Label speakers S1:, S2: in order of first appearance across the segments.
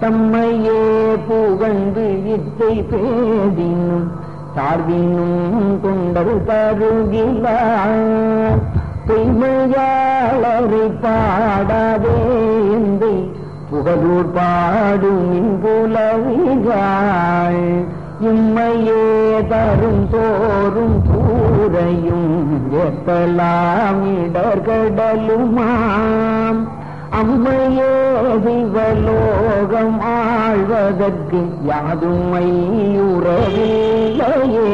S1: தம்மையே புகழ்ந்து இத்தை பேதினும் சார்பினும் கொண்டரு தருகிறார் பொய்மையாளரை பாடாதே எந்தை புகழூர் பாடும் புலவிகாள் இம்மையே தரும் தோறும் கூரையும் எப்பலாம் இடர்கடலுமாம் அம்மையே சிவலோகம் ஆழ்வதற்கு யாதுமை உறவில்லையே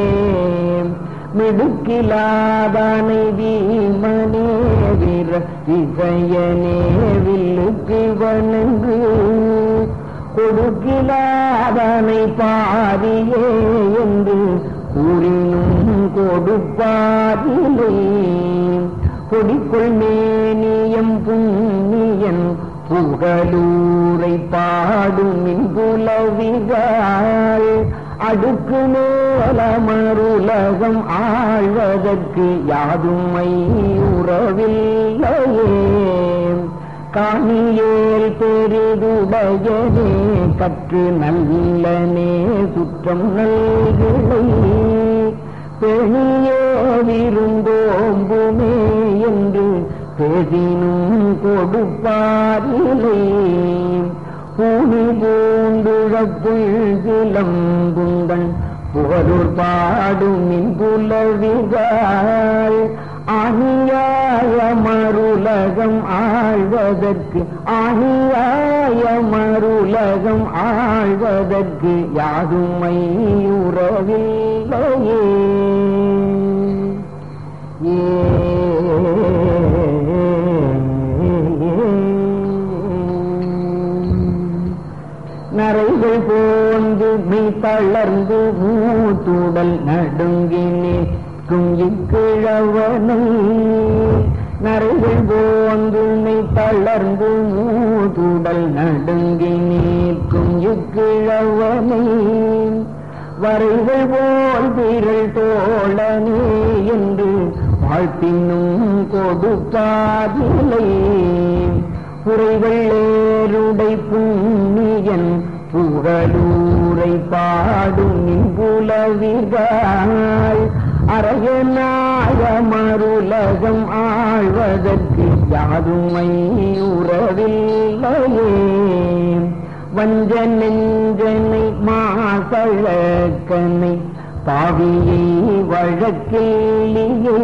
S1: மிடுக்கிலாதானை வீமனே வீர இசையனே வில்லுக்கு வணங்கு கொடுக்கிலாதனை பாரியே என்று கூறினும் கொடுப்பாரிலே கொடிக்குள் மேனியம் புண்ணியன் புகழூரை பாடும் புலவிகாள் அடுக்கு மேலமருலகம் ஆழ்வதற்கு யாதுமை உறவில்லையே காணியேல் பெரிதுடையனே கற்று நல்லனே சுற்றம் நல்கிளை பெணியே விருந்தோம்புமே என்று பேசினும் கொடுப்பாரிலே பூனி பூண்டுழப்புள் சிலம்புந்தன் புகழூர் பாடும் புலவிகாள் ஆணியாய மருலகம் ஆழ்வதற்கு ஆணியாய மருலகம் ஆழ்வதற்கு யாதுமை உறவில்லையே நரைகள் போந்து மீ தளர்ந்து மூத்துடல் நடுங்கி நிற்கும் இக்கிழவனை நரைகள் போந்து நீ தளர்ந்து மூத்துடல் நடுங்கி நிற்கும் இக்கிழவனை வரைகள் போல் விரல் தோழனே என்று வாழ்த்தினும் கொடுப்பாதில்லை குறைவள்ளேருடை புண்ணியன் புகழூரை பாடும் புலவிகாள் அரையனாய மருலகம் ஆழ்வதற்கு யாதுமை உறவில்லையே வஞ்ச நெஞ்சனை மாசழக்கனை பாவியை வழக்கில்லையே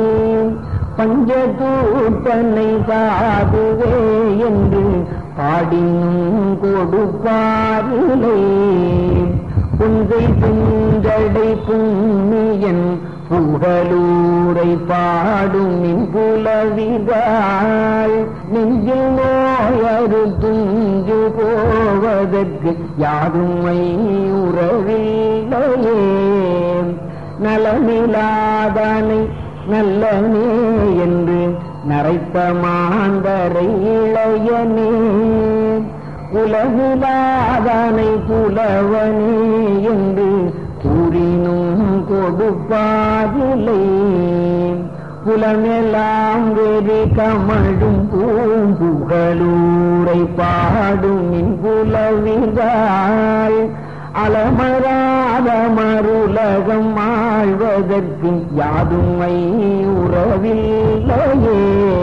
S1: பஞ்சதூட்டனை சாதுவே என்று பாடினும் கொடுப்பாரிலே புஞ்சை புஞ்சடை புண்ணியன் புகழூரை பாடும் புலவிதாள் நெஞ்சில் நோயரு துஞ்சு போவதற்கு யாதுமை உறவில்லையே நலமிலாதனை நல்லனே என்று நரைத்த மாந்தரை இளையனே உலகிலாதனை புலவனே என்று கூறினும் கொடுப்பாதில்லை புலமெல்லாம் வெறி கமழும் பூம்புகளூரை பாடும் புலவிதாள் அலமராத மருலகம் ஆழ்வதற்கு யாதுமை உறவில்லையே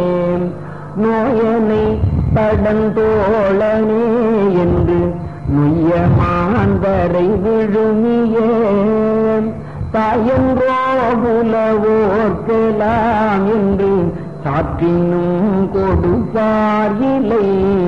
S1: நோயனை தடந்தோழனே என்று நுய்ய மாந்தரை விழுமியே தாயன்றோ புலவோர்க்கலாம் என்று சாற்றினும் கொடுப்பாரில்லை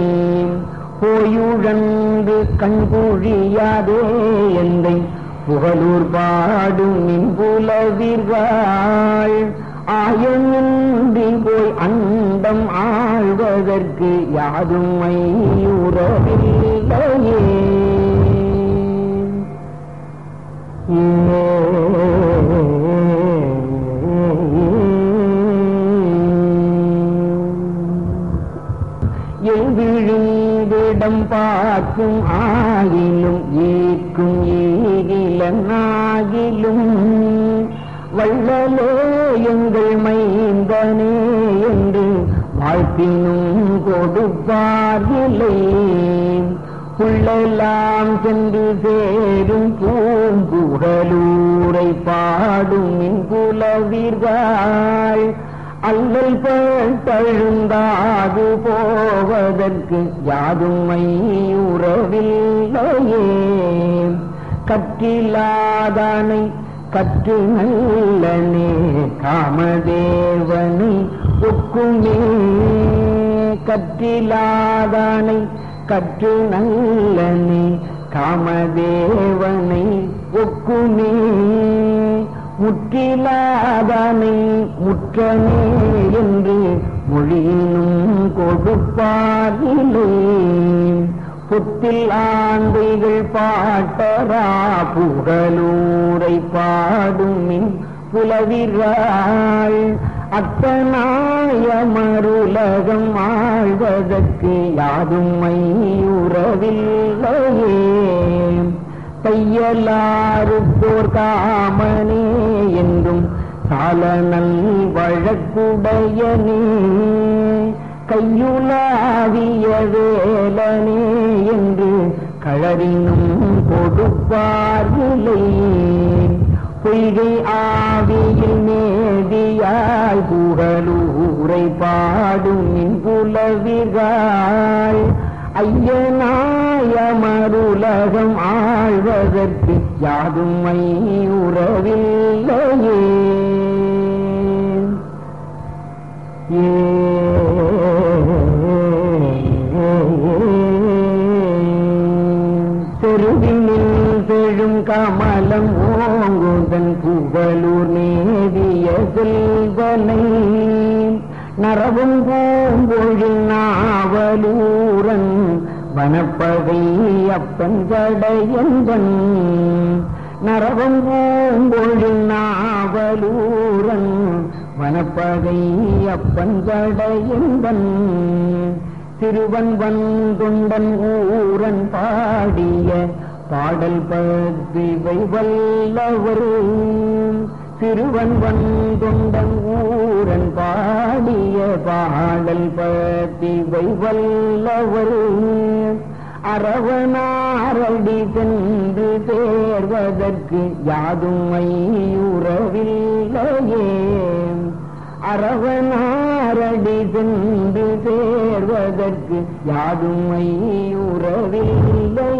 S1: போயுழந்து கண்குழியாதே எந்தை புகழூர் பாடும் நின் புலவிர்கள் ஆயமின்றி போய் அண்டம் ஆழ்வதற்கு யாதுமை உறவில்லையே எழுவிழிந்திடம் பார்க்கும் ஆகிலும் ஈக்கும் ஈகிலனாகிலும் வள்ளலே எங்கள் மைந்தனே என்று வாழ்த்தினும் கொடுப்பார்களை புள்ளெல்லாம் சென்று சேரும் பூங்குழலூரை பாடும் மின் புலவீர்கள் அல்லல் பழுந்தாது போவதற்கு யாதுமை உறவில்லையே கற்றில்லாதானை கற்று நல்லனே காமதேவனை ஒக்குமே கற்றில்லாதானை கற்று நல்லனே காமதேவனை ஒக்குமே முற்றிலாதானை முற்றனே என்று மொழியினும் கொடுப்பாரிலே புத்தில் ஆந்தைகள் பாட்டரா புகழூரை பாடும் மின் புலவிராள் அத்தனாய மருலகம் ஆழ்வதற்கு யாதும் உறவில்லையே தையலாருக்கோர் காமனே என்றும் சாலனல் வழக்குடையனே கையுலாவிய வேலனே என்று களறினும் கொடுப்பார்களை பொய்கை ஆவியில் நேதியாய் புகழூரை பாடும் மின் புலவிகாய் ஐயனாய மருலகம் ஆழ்வதற்கு யாதும் உறவில்லையே தெருவினில் செழும் கமலம் ஓங்குதன் புகழூர் நேதிய செல்வனை நரவும் பூம்பொழில் நாவலூரன் வனப்பகை அப்பன் ஜடையந்தன் நரவம் பூம்பொழில் நாவலூரன் வனப்பகை அப்பன் ஜடையந்தன் திருவன் வந்தொண்டன் ஊரன் பாடிய பாடல் பத்திவை வல்லவர் திருவன் வந்தொண்டன் ஊரன் பாடிய பாடல் பத்திவை வல்லவர் அரவனாரடி சென்று சேர்வதற்கு யாதும் உறவில்லையே அரவனாரடி சென்று சேர்வதற்கு யாதும் உறவில்லையே